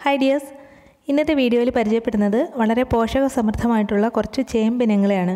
hi dears ഇന്നത്തെ വീഡിയോയിൽ പരിചയപ്പെടുന്നത് വളരെ പോഷക സമൃദ്ധമായിട്ടുള്ള കുറച്ച് ചേമ്പിനങ്ങളെയാണ്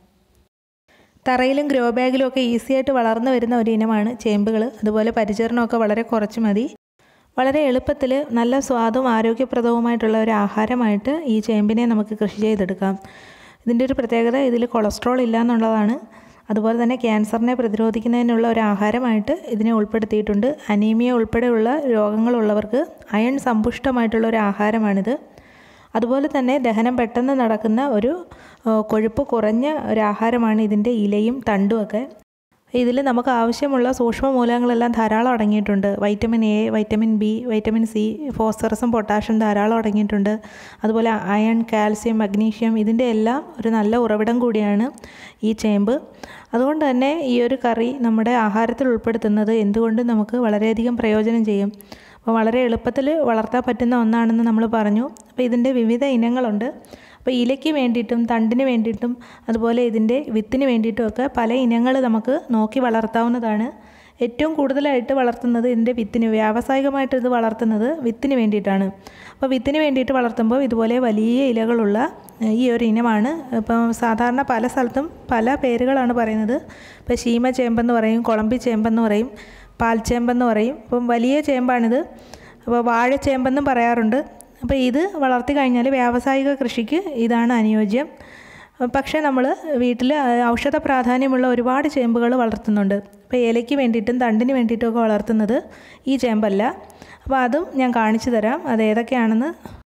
തറയിലും ഗ്രോ ബാഗിലും ഒക്കെ ഈസി ആയിട്ട് വളർന്നു വരുന്ന ഒരു ഇനമാണ് ചേമ്പുകൾ അതുപോലെ പരിചരണമൊക്കെ വളരെ കുറച്ച് മതി വളരെ എളുപ്പത്തിൽ നല്ല സ്വാദും ആരോഗ്യപ്രദവുമായിട്ടുള്ള ഒരു ആഹാരമായിട്ട് ഈ ചേമ്പിനെ നമുക്ക് കൃഷി ചെയ്തെടുക്കാം ഇതിൻ്റെ ഒരു പ്രത്യേകത ഇതിൽ കൊളസ്ട്രോൾ ഇല്ല എന്നുള്ളതാണ് അതുപോലെ തന്നെ ക്യാൻസറിനെ പ്രതിരോധിക്കുന്നതിനുള്ള ഒരു ആഹാരമായിട്ട് ഇതിനെ ഉൾപ്പെടുത്തിയിട്ടുണ്ട് അനീമിയ ഉൾപ്പെടെയുള്ള രോഗങ്ങളുള്ളവർക്ക് അയൺ സമ്പുഷ്ടമായിട്ടുള്ള ഒരു ആഹാരമാണിത് അതുപോലെ തന്നെ ദഹനം പെട്ടെന്ന് നടക്കുന്ന ഒരു കൊഴുപ്പ് കുറഞ്ഞ ഒരു ആഹാരമാണ് ഇതിൻ്റെ ഇലയും തണ്ടുമൊക്കെ ഇതിൽ നമുക്ക് ആവശ്യമുള്ള സൂക്ഷ്മ മൂലകങ്ങളെല്ലാം ധാരാളം അടങ്ങിയിട്ടുണ്ട് vitamin A vitamin B vitamin C ഫോസ്ഫറസും പൊട്ടാഷ്യം ധാരാളം അടങ്ങിയിട്ടുണ്ട് അതുപോലെ അയൺ കാൽസ്യം മഗ്നീഷ്യം ഇതിൻ്റെ എല്ലാം ഒരു നല്ല ഉറവിടം കൂടിയാണ് ഈ ചേമ്പ് അതുകൊണ്ട് തന്നെ ഈ ഒരു കറി നമ്മുടെ ആഹാരത്തിൽ ഉൾപ്പെടുത്തുന്നത് എന്തുകൊണ്ടും നമുക്ക് വളരെയധികം പ്രയോജനം ചെയ്യും അപ്പോൾ വളരെ എളുപ്പത്തിൽ വളർത്താൻ പറ്റുന്ന ഒന്നാണെന്ന് നമ്മൾ പറഞ്ഞു അപ്പോൾ ഇതിൻ്റെ വിവിധ ഇനങ്ങളുണ്ട് അപ്പോൾ ഇലയ്ക്ക് വേണ്ടിയിട്ടും തണ്ടിന് വേണ്ടിയിട്ടും അതുപോലെ ഇതിൻ്റെ വിത്തിന് വേണ്ടിയിട്ടും ഒക്കെ പല ഇനങ്ങൾ നമുക്ക് നോക്കി വളർത്താവുന്നതാണ് ഏറ്റവും കൂടുതലായിട്ട് വളർത്തുന്നത് ഇതിൻ്റെ വിത്തിന് വ്യാവസായികമായിട്ട് ഇത് വളർത്തുന്നത് വിത്തിന് വേണ്ടിയിട്ടാണ് അപ്പോൾ വിത്തിന് വേണ്ടിയിട്ട് വളർത്തുമ്പോൾ ഇതുപോലെ വലിയ ഇലകളുള്ള ഈ ഒരു ഇനമാണ് ഇപ്പം സാധാരണ പല സ്ഥലത്തും പല പേരുകളാണ് പറയുന്നത് ഇപ്പോൾ ശീമ ചേമ്പെന്ന് പറയും കുളമ്പി ചേമ്പെന്ന് പറയും പാൽച്ചേമ്പെന്ന് പറയും അപ്പം വലിയ ചേമ്പാണിത് അപ്പോൾ വാഴച്ചേമ്പെന്നും പറയാറുണ്ട് അപ്പോൾ ഇത് വളർത്തി കഴിഞ്ഞാൽ വ്യാവസായിക കൃഷിക്ക് ഇതാണ് അനുയോജ്യം പക്ഷേ നമ്മൾ വീട്ടിൽ ഔഷധ പ്രാധാന്യമുള്ള ഒരുപാട് ചേമ്പുകൾ വളർത്തുന്നുണ്ട് അപ്പോൾ ഇലയ്ക്ക് വേണ്ടിയിട്ടും തണ്ടിന് വേണ്ടിയിട്ടുമൊക്കെ വളർത്തുന്നത് ഈ ചേമ്പല്ല അപ്പോൾ അതും ഞാൻ കാണിച്ചു തരാം അത് ഏതൊക്കെയാണെന്ന്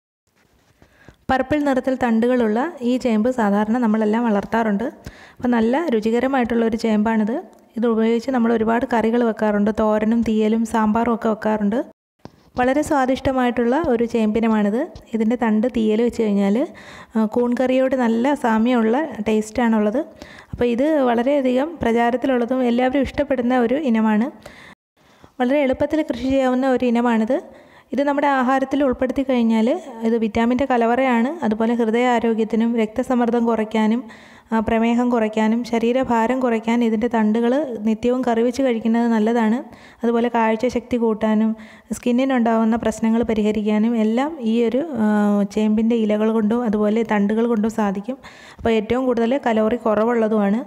പർപ്പിൾ നിറത്തിൽ തണ്ടുകളുള്ള ഈ ചേമ്പ് സാധാരണ നമ്മളെല്ലാം വളർത്താറുണ്ട് അപ്പോൾ നല്ല രുചികരമായിട്ടുള്ള ഒരു ചേമ്പാണിത് ഇത് ഉപയോഗിച്ച് നമ്മൾ ഒരുപാട് കറികൾ വെക്കാറുണ്ട് തോരനും തീയലും സാമ്പാറും ഒക്കെ വെക്കാറുണ്ട് വളരെ സ്വാദിഷ്ടമായിട്ടുള്ള ഒരു ചേമ്പിനമാണിത് ഇതിൻ്റെ തണ്ട് തീയൽ വെച്ച് കഴിഞ്ഞാൽ കൂൺകറിയോട് നല്ല സാമ്യമുള്ള ടേസ്റ്റാണുള്ളത് അപ്പോൾ ഇത് വളരെയധികം പ്രചാരത്തിലുള്ളതും എല്ലാവരും ഇഷ്ടപ്പെടുന്ന ഒരു ഇനമാണ് വളരെ എളുപ്പത്തിൽ കൃഷി ചെയ്യാവുന്ന ഒരു ഇനമാണിത് ഇത് നമ്മുടെ ആഹാരത്തിൽ ഉൾപ്പെടുത്തി കഴിഞ്ഞാൽ ഇത് വിറ്റാമിൻ്റെ കലവറയാണ് അതുപോലെ ഹൃദയാരോഗ്യത്തിനും രക്തസമ്മർദ്ദം കുറയ്ക്കാനും പ്രമേഹം കുറയ്ക്കാനും ശരീരഭാരം കുറയ്ക്കാൻ ഇതിൻ്റെ തണ്ടുകൾ നിത്യവും കറിവെച്ച് കഴിക്കുന്നത് നല്ലതാണ് അതുപോലെ കാഴ്ചശക്തി കൂട്ടാനും സ്കിന്നിനുണ്ടാകുന്ന പ്രശ്നങ്ങൾ പരിഹരിക്കാനും എല്ലാം ഈ ഒരു ചേമ്പിൻ്റെ ഇലകൾ കൊണ്ടും അതുപോലെ തണ്ടുകൾ കൊണ്ടും സാധിക്കും അപ്പോൾ ഏറ്റവും കൂടുതൽ കലോറി കുറവുള്ളതുമാണ്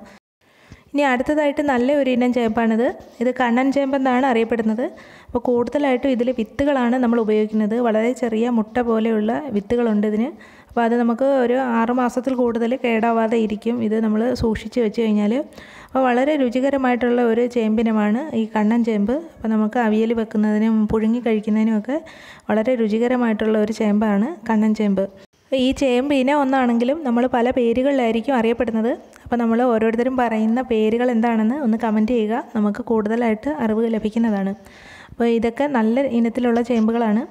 ഇനി അടുത്തതായിട്ട് നല്ല ഒരു ഇനം ചേമ്പാണിത് ഇത് കണ്ണൻ ചേമ്പെന്നാണ് അറിയപ്പെടുന്നത് അപ്പോൾ കൂടുതലായിട്ടും ഇതിൽ വിത്തുകളാണ് നമ്മൾ ഉപയോഗിക്കുന്നത് വളരെ ചെറിയ മുട്ട പോലെയുള്ള വിത്തുകളുണ്ട് ഇതിന് അപ്പോൾ അത് നമുക്ക് ഒരു ആറ് മാസത്തിൽ കൂടുതൽ കേടാവാതെ ഇരിക്കും ഇത് നമ്മൾ സൂക്ഷിച്ച് വെച്ച് കഴിഞ്ഞാൽ അപ്പോൾ വളരെ രുചികരമായിട്ടുള്ള ഒരു ചേമ്പിനമാണ് ഈ കണ്ണൻ ചേമ്പ് അപ്പോൾ നമുക്ക് അവിയൽ വെക്കുന്നതിനും പുഴുങ്ങി കഴിക്കുന്നതിനും ഒക്കെ വളരെ രുചികരമായിട്ടുള്ള ഒരു ചേമ്പാണ് കണ്ണൻ ചേമ്പ് ഈ ചേമ്പ് ഇനം ഒന്നാണെങ്കിലും നമ്മൾ പല പേരുകളിലായിരിക്കും അറിയപ്പെടുന്നത് അപ്പോൾ നമ്മൾ ഓരോരുത്തരും പറയുന്ന പേരുകൾ എന്താണെന്ന് ഒന്ന് കമൻറ്റ് ചെയ്യുക നമുക്ക് കൂടുതലായിട്ട് അറിവ് ലഭിക്കുന്നതാണ് അപ്പോൾ ഇതൊക്കെ നല്ല ഇനത്തിലുള്ള ചേമ്പുകളാണ്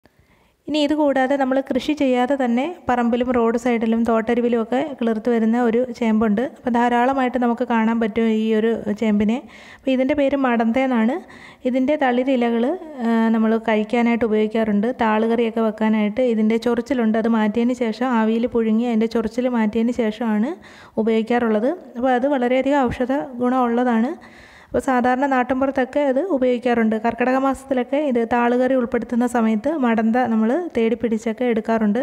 ഇനി ഇത് കൂടാതെ നമ്മൾ കൃഷി ചെയ്യാതെ തന്നെ പറമ്പിലും റോഡ് സൈഡിലും തോട്ടരുവിലും ഒക്കെ കിളിർത്ത് വരുന്ന ഒരു ചേമ്പുണ്ട് അപ്പോൾ ധാരാളമായിട്ട് നമുക്ക് കാണാൻ പറ്റും ഈ ഒരു ചേമ്പിനെ അപ്പോൾ ഇതിൻ്റെ പേര് മടന്ത എന്നാണ് ഇതിൻ്റെ തളിരിലകൾ നമ്മൾ കഴിക്കാനായിട്ട് ഉപയോഗിക്കാറുണ്ട് താളുകറിയൊക്കെ വെക്കാനായിട്ട് ഇതിൻ്റെ ചൊറിച്ചിലുണ്ട് അത് മാറ്റിയതിന് ശേഷം ആവിയിൽ പുഴുങ്ങി അതിൻ്റെ ചൊറിച്ചിൽ മാറ്റിയതിന് ശേഷമാണ് ഉപയോഗിക്കാറുള്ളത് അപ്പോൾ അത് വളരെയധികം ഔഷധ ഗുണമുള്ളതാണ് അപ്പോൾ സാധാരണ നാട്ടിൻപുറത്തൊക്കെ ഇത് ഉപയോഗിക്കാറുണ്ട് കർക്കിടക മാസത്തിലൊക്കെ ഇത് താളുകറി ഉൾപ്പെടുത്തുന്ന സമയത്ത് മടന്ത നമ്മൾ തേടി പിടിച്ചൊക്കെ എടുക്കാറുണ്ട്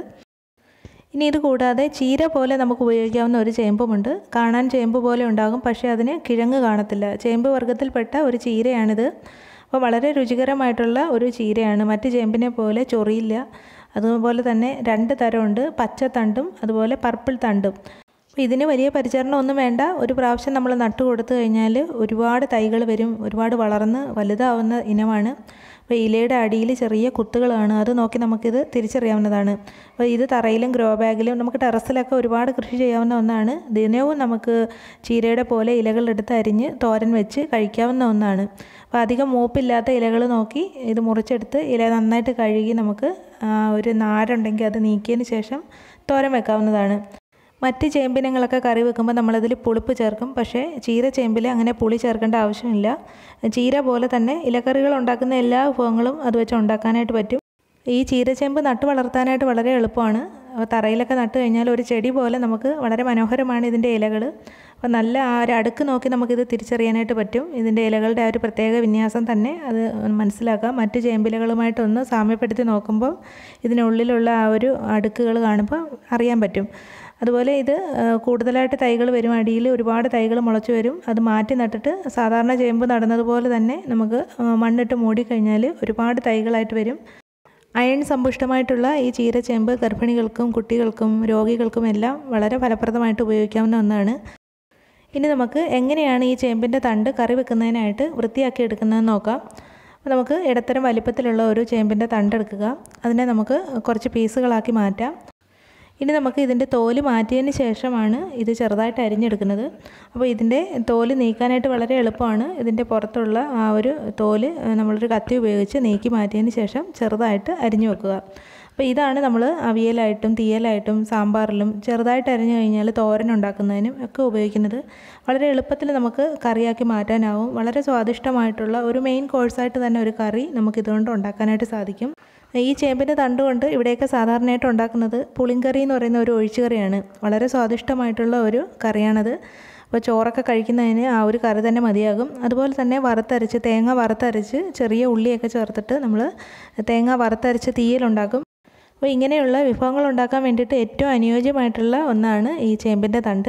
ഇനി ഇത് കൂടാതെ ചീര പോലെ നമുക്ക് ഉപയോഗിക്കാവുന്ന ഒരു ചേമ്പുമുണ്ട് കാണാൻ ചേമ്പ് പോലെ ഉണ്ടാകും പക്ഷേ അതിന് കിഴങ്ങ് കാണത്തില്ല ചേമ്പ് വർഗ്ഗത്തിൽപ്പെട്ട ഒരു ചീരയാണിത് അപ്പോൾ വളരെ രുചികരമായിട്ടുള്ള ഒരു ചീരയാണ് മറ്റ് ചേമ്പിനെ പോലെ ചൊറിയില്ല അതുപോലെ തന്നെ രണ്ട് തരമുണ്ട് പച്ചത്തണ്ടും അതുപോലെ പർപ്പിൾ തണ്ടും അപ്പോൾ ഇതിന് വലിയ പരിചരണം ഒന്നും വേണ്ട ഒരു പ്രാവശ്യം നമ്മൾ നട്ടു കൊടുത്തു കഴിഞ്ഞാൽ ഒരുപാട് തൈകൾ വരും ഒരുപാട് വളർന്ന് വലുതാവുന്ന ഇനമാണ് അപ്പോൾ ഇലയുടെ അടിയിൽ ചെറിയ കുത്തുകളാണ് അത് നോക്കി നമുക്കിത് തിരിച്ചറിയാവുന്നതാണ് അപ്പോൾ ഇത് തറയിലും ഗ്രോ ബാഗിലും നമുക്ക് ടെറസിലൊക്കെ ഒരുപാട് കൃഷി ചെയ്യാവുന്ന ഒന്നാണ് ദിനവും നമുക്ക് ചീരയുടെ പോലെ ഇലകളെടുത്ത് അരിഞ്ഞ് തോരൻ വെച്ച് കഴിക്കാവുന്ന ഒന്നാണ് അപ്പോൾ അധികം മൂപ്പില്ലാത്ത ഇലകൾ നോക്കി ഇത് മുറിച്ചെടുത്ത് ഇല നന്നായിട്ട് കഴുകി നമുക്ക് ഒരു നാരുണ്ടെങ്കിൽ അത് നീക്കിയതിന് ശേഷം തോരൻ വെക്കാവുന്നതാണ് മറ്റ് ചേമ്പിനങ്ങളൊക്കെ കറി വെക്കുമ്പോൾ നമ്മളതിൽ പുളിപ്പ് ചേർക്കും പക്ഷേ ചീര ചേമ്പിൽ അങ്ങനെ പുളി ചേർക്കേണ്ട ആവശ്യമില്ല ചീര പോലെ തന്നെ ഇലക്കറികൾ ഉണ്ടാക്കുന്ന എല്ലാ വിഭവങ്ങളും അത് വെച്ച് ഉണ്ടാക്കാനായിട്ട് പറ്റും ഈ ചീരച്ചേമ്പ് നട്ടു വളർത്താനായിട്ട് വളരെ എളുപ്പമാണ് അപ്പോൾ തറയിലൊക്കെ നട്ട് കഴിഞ്ഞാൽ ഒരു ചെടി പോലെ നമുക്ക് വളരെ മനോഹരമാണ് ഇതിൻ്റെ ഇലകൾ അപ്പോൾ നല്ല ആ ഒരു അടുക്ക് നോക്കി നമുക്കിത് തിരിച്ചറിയാനായിട്ട് പറ്റും ഇതിൻ്റെ ഇലകളുടെ ആ ഒരു പ്രത്യേക വിന്യാസം തന്നെ അത് മനസ്സിലാക്കാം മറ്റ് ചേമ്പിലകളുമായിട്ടൊന്ന് സാമ്യപ്പെടുത്തി നോക്കുമ്പോൾ ഇതിനുള്ളിലുള്ള ആ ഒരു അടുക്കുകൾ കാണുമ്പോൾ അറിയാൻ പറ്റും അതുപോലെ ഇത് കൂടുതലായിട്ട് തൈകൾ വരും അടിയിൽ ഒരുപാട് തൈകൾ മുളച്ചു വരും അത് മാറ്റി നട്ടിട്ട് സാധാരണ ചേമ്പ് നടുന്നതുപോലെ തന്നെ നമുക്ക് മണ്ണിട്ട് മൂടിക്കഴിഞ്ഞാൽ ഒരുപാട് തൈകളായിട്ട് വരും അയൺ സമ്പുഷ്ടമായിട്ടുള്ള ഈ ചീരച്ചേമ്പ് ഗർഭിണികൾക്കും കുട്ടികൾക്കും രോഗികൾക്കും എല്ലാം വളരെ ഫലപ്രദമായിട്ട് ഉപയോഗിക്കാവുന്ന ഒന്നാണ് ഇനി നമുക്ക് എങ്ങനെയാണ് ഈ ചേമ്പിൻ്റെ തണ്ട് കറി വെക്കുന്നതിനായിട്ട് വൃത്തിയാക്കി എടുക്കുന്നതെന്ന് നോക്കാം അപ്പോൾ നമുക്ക് ഇടത്തരം വലിപ്പത്തിലുള്ള ഒരു ചേമ്പിൻ്റെ തണ്ട് എടുക്കുക അതിനെ നമുക്ക് കുറച്ച് പീസുകളാക്കി മാറ്റാം ഇനി നമുക്ക് ഇതിൻ്റെ തോല് മാറ്റിയതിന് ശേഷമാണ് ഇത് ചെറുതായിട്ട് അരിഞ്ഞെടുക്കുന്നത് അപ്പോൾ ഇതിൻ്റെ തോല് നീക്കാനായിട്ട് വളരെ എളുപ്പമാണ് ഇതിൻ്റെ പുറത്തുള്ള ആ ഒരു തോല് നമ്മളൊരു കത്തി ഉപയോഗിച്ച് നീക്കി മാറ്റിയതിന് ശേഷം ചെറുതായിട്ട് അരിഞ്ഞു വെക്കുക അപ്പോൾ ഇതാണ് നമ്മൾ അവിയലായിട്ടും തീയലായിട്ടും സാമ്പാറിലും ചെറുതായിട്ട് അരിഞ്ഞു കഴിഞ്ഞാൽ തോരൻ ഉണ്ടാക്കുന്നതിനും ഒക്കെ ഉപയോഗിക്കുന്നത് വളരെ എളുപ്പത്തിൽ നമുക്ക് കറിയാക്കി മാറ്റാനാവും വളരെ സ്വാദിഷ്ടമായിട്ടുള്ള ഒരു മെയിൻ കോഴ്സായിട്ട് തന്നെ ഒരു കറി നമുക്കിതുകൊണ്ട് ഉണ്ടാക്കാനായിട്ട് സാധിക്കും ഈ ചേമ്പിൻ്റെ തണ്ട് കൊണ്ട് ഇവിടെയൊക്കെ സാധാരണയായിട്ട് ഉണ്ടാക്കുന്നത് പുളിങ്കറി എന്ന് പറയുന്ന ഒരു ഒഴിച്ചുകറിയാണ് വളരെ സ്വാദിഷ്ടമായിട്ടുള്ള ഒരു കറിയാണത് അപ്പോൾ ചോറൊക്കെ കഴിക്കുന്നതിന് ആ ഒരു കറി തന്നെ മതിയാകും അതുപോലെ തന്നെ വറുത്തരച്ച് തേങ്ങ വറുത്തരച്ച് ചെറിയ ഉള്ളിയൊക്കെ ചേർത്തിട്ട് നമ്മൾ തേങ്ങ വറുത്തരച്ച് തീയലുണ്ടാക്കും അപ്പോൾ ഇങ്ങനെയുള്ള വിഭവങ്ങൾ ഉണ്ടാക്കാൻ വേണ്ടിയിട്ട് ഏറ്റവും അനുയോജ്യമായിട്ടുള്ള ഒന്നാണ് ഈ ചേമ്പിൻ്റെ തണ്ട്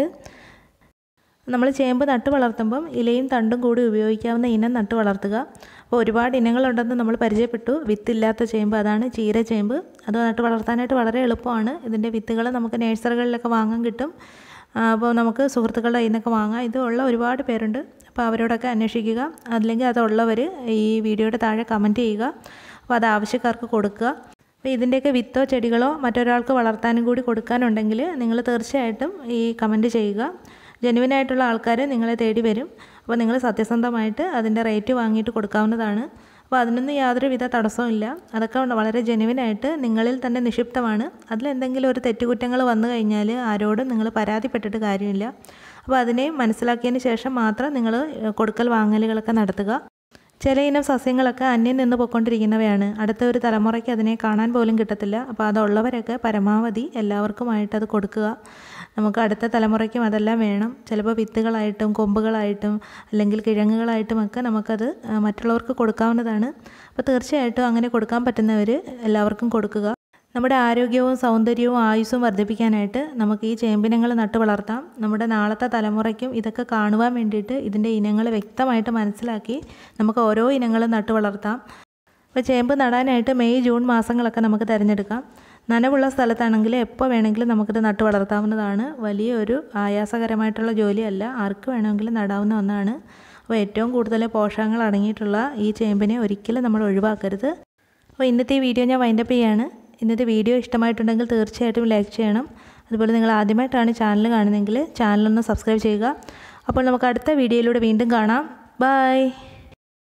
നമ്മൾ ചേമ്പ് നട്ട് വളർത്തുമ്പം ഇലയും തണ്ടും കൂടി ഉപയോഗിക്കാവുന്ന ഇനം നട്ട് വളർത്തുക അപ്പോൾ ഒരുപാട് ഇനങ്ങളുണ്ടെന്ന് നമ്മൾ പരിചയപ്പെട്ടു വിത്തില്ലാത്ത ചേമ്പ് അതാണ് ചീര ചേമ്പ് അത് നട്ട് വളർത്താനായിട്ട് വളരെ എളുപ്പമാണ് ഇതിൻ്റെ വിത്തുകൾ നമുക്ക് നേഴ്സറികളിലൊക്കെ വാങ്ങാൻ കിട്ടും അപ്പോൾ നമുക്ക് സുഹൃത്തുക്കളുടെ കയ്യിൽ നിന്നൊക്കെ വാങ്ങാം ഇത് ഉള്ള ഒരുപാട് പേരുണ്ട് അപ്പോൾ അവരോടൊക്കെ അന്വേഷിക്കുക അല്ലെങ്കിൽ അതുള്ളവർ ഈ വീഡിയോയുടെ താഴെ കമൻറ്റ് ചെയ്യുക അപ്പോൾ അത് ആവശ്യക്കാർക്ക് കൊടുക്കുക അപ്പോൾ ഇതിൻ്റെയൊക്കെ വിത്തോ ചെടികളോ മറ്റൊരാൾക്ക് വളർത്താനും കൂടി കൊടുക്കാനുണ്ടെങ്കിൽ നിങ്ങൾ തീർച്ചയായിട്ടും ഈ കമൻറ്റ് ചെയ്യുക ജെനുവിനായിട്ടുള്ള ആൾക്കാർ നിങ്ങളെ തേടി വരും അപ്പോൾ നിങ്ങൾ സത്യസന്ധമായിട്ട് അതിൻ്റെ റേറ്റ് വാങ്ങിയിട്ട് കൊടുക്കാവുന്നതാണ് അപ്പോൾ അതിനൊന്നും യാതൊരുവിധ തടസ്സവും ഇല്ല അതൊക്കെ വളരെ ജെനുവിനായിട്ട് നിങ്ങളിൽ തന്നെ നിക്ഷിപ്തമാണ് അതിലെന്തെങ്കിലും ഒരു തെറ്റുകുറ്റങ്ങൾ വന്നു കഴിഞ്ഞാൽ ആരോടും നിങ്ങൾ പരാതിപ്പെട്ടിട്ട് കാര്യമില്ല അപ്പോൾ അതിനെ മനസ്സിലാക്കിയതിന് ശേഷം മാത്രം നിങ്ങൾ കൊടുക്കൽ വാങ്ങലുകളൊക്കെ നടത്തുക ചില ഇനം സസ്യങ്ങളൊക്കെ അന്യം നിന്ന് പോയിക്കൊണ്ടിരിക്കുന്നവയാണ് അടുത്ത ഒരു തലമുറയ്ക്ക് അതിനെ കാണാൻ പോലും കിട്ടത്തില്ല അപ്പോൾ അതുള്ളവരൊക്കെ പരമാവധി എല്ലാവർക്കുമായിട്ട് അത് കൊടുക്കുക നമുക്ക് അടുത്ത തലമുറയ്ക്കും അതെല്ലാം വേണം ചിലപ്പോൾ വിത്തുകളായിട്ടും കൊമ്പുകളായിട്ടും അല്ലെങ്കിൽ കിഴങ്ങുകളായിട്ടും ഒക്കെ നമുക്കത് മറ്റുള്ളവർക്ക് കൊടുക്കാവുന്നതാണ് അപ്പോൾ തീർച്ചയായിട്ടും അങ്ങനെ കൊടുക്കാൻ പറ്റുന്നവർ എല്ലാവർക്കും കൊടുക്കുക നമ്മുടെ ആരോഗ്യവും സൗന്ദര്യവും ആയുസ്സും വർദ്ധിപ്പിക്കാനായിട്ട് നമുക്ക് ഈ ചേമ്പിനങ്ങൾ നട്ട് വളർത്താം നമ്മുടെ നാളത്തെ തലമുറയ്ക്കും ഇതൊക്കെ കാണുവാൻ വേണ്ടിയിട്ട് ഇതിൻ്റെ ഇനങ്ങൾ വ്യക്തമായിട്ട് മനസ്സിലാക്കി നമുക്ക് ഓരോ ഇനങ്ങളും നട്ട് വളർത്താം അപ്പോൾ ചേമ്പ് നടാനായിട്ട് മെയ് ജൂൺ മാസങ്ങളൊക്കെ നമുക്ക് തിരഞ്ഞെടുക്കാം നനവുള്ള സ്ഥലത്താണെങ്കിൽ എപ്പോൾ വേണമെങ്കിലും നമുക്കിത് നട്ട് വളർത്താവുന്നതാണ് വലിയ ഒരു ആയാസകരമായിട്ടുള്ള ജോലിയല്ല ആർക്ക് വേണമെങ്കിലും നടാവുന്ന ഒന്നാണ് അപ്പോൾ ഏറ്റവും കൂടുതൽ പോഷകങ്ങൾ അടങ്ങിയിട്ടുള്ള ഈ ചേമ്പിനെ ഒരിക്കലും നമ്മൾ ഒഴിവാക്കരുത് അപ്പോൾ ഇന്നത്തെ ഈ വീഡിയോ ഞാൻ വൈൻഡപ്പ് ചെയ്യാണ് ഇന്നത്തെ വീഡിയോ ഇഷ്ടമായിട്ടുണ്ടെങ്കിൽ തീർച്ചയായിട്ടും ലൈക്ക് ചെയ്യണം അതുപോലെ നിങ്ങൾ ആദ്യമായിട്ടാണ് ചാനൽ കാണുന്നതെങ്കിൽ ചാനലൊന്ന് സബ്സ്ക്രൈബ് ചെയ്യുക അപ്പോൾ നമുക്ക് അടുത്ത വീഡിയോയിലൂടെ വീണ്ടും കാണാം ബൈ